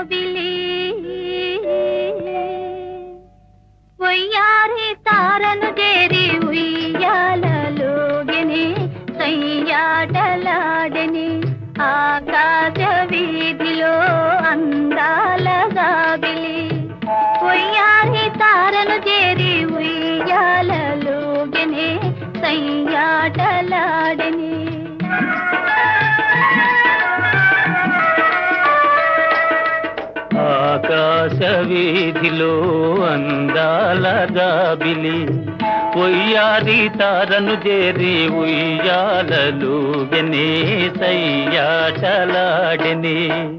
జాబిలి వయ్యారి తారను చేరి ఉయ్యాలలోగిని సయ్యాటలాడని ఆకాశ వీధిలో అందాల గాబిలి ఉయ్యారి తారను చేరి ఉయ్యాలలోగిని సయ్యాటలాడని ఆకాశ వీధిలో అందాల గాబిలి ఉయ్యారి తారను చేరి ఉయ్యాలలు గనే సయ్యాటలాడని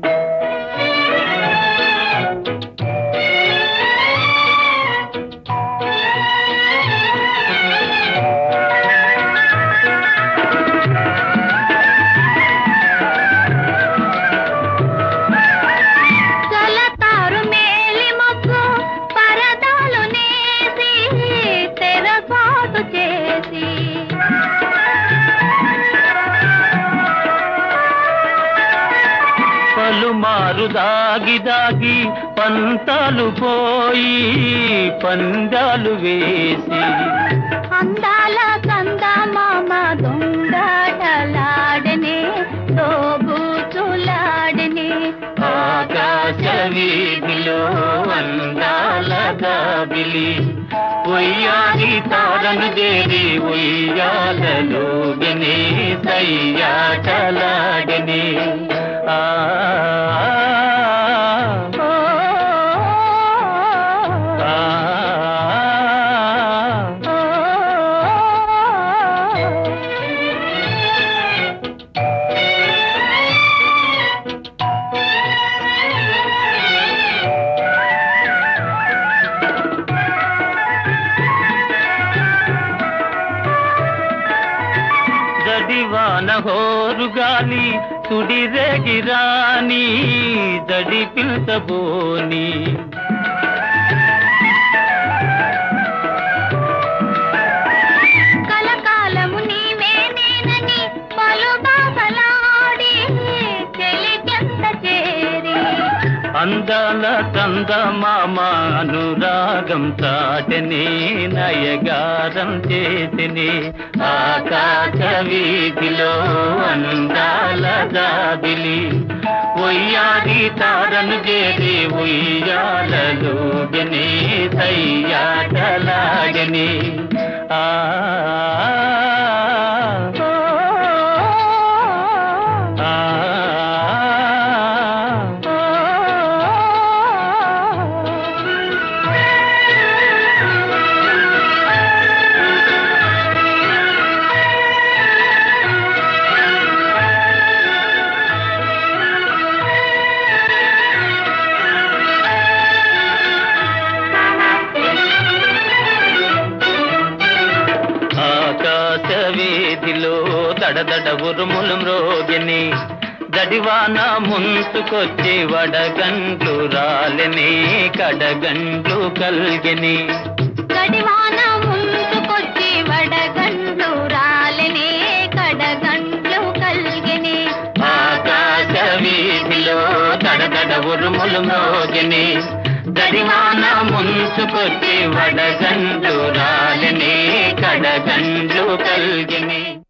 జలతారు మేలి మొగ్గు పరదాలు నేసి తెరసాటు చేసి పలుమారు దాగి దాగి పంతాలు పోయి పందాలు వేసి అందాల కంద మామ దొంగటలాడనే దోబూచులాడనే ఆకాశ వీధిలో అందాల గాబిలి ఉయ్యాలి తారను చేరి ఉయ్యాలలో గనే సయ్యాటలాడని ఆ ఓ, ఆ, ఓ, జడివాన హోరు గాలి సుడిరేగి రాని జడి పిల్చబోని కలకాలము నీవే నేనని పలు బాసలాడి చెలికెంత చేరి అందాల కంద మామ అనురాగం చాటని నయగారం చేతిని ఆకాశ వీధిలో అందాల జాబిలి ఉయ్యాది తారను చేరి ఉయ్యాలలో గని సయ్యాటలాగని ఆ ఓ, ఆ ఓ, ఆకాశ వీధిలో దడదడ ఉరుములు మ్రోగిని దడివాన ముంచుకొచ్చి వడగండ్లు రాలని కడగండ్లు కల్గిని గడివాన ముందుకొచ్చి వడగండ్లు రాలనే కడగండ్లు కల్గిని ఆకాశ వీధిలో దడదడ ఉరుములు మ్రోగిని దడివాన ముంచుకొచ్చి వడగండ్లు రాలని కడగండ్లు కల్గిని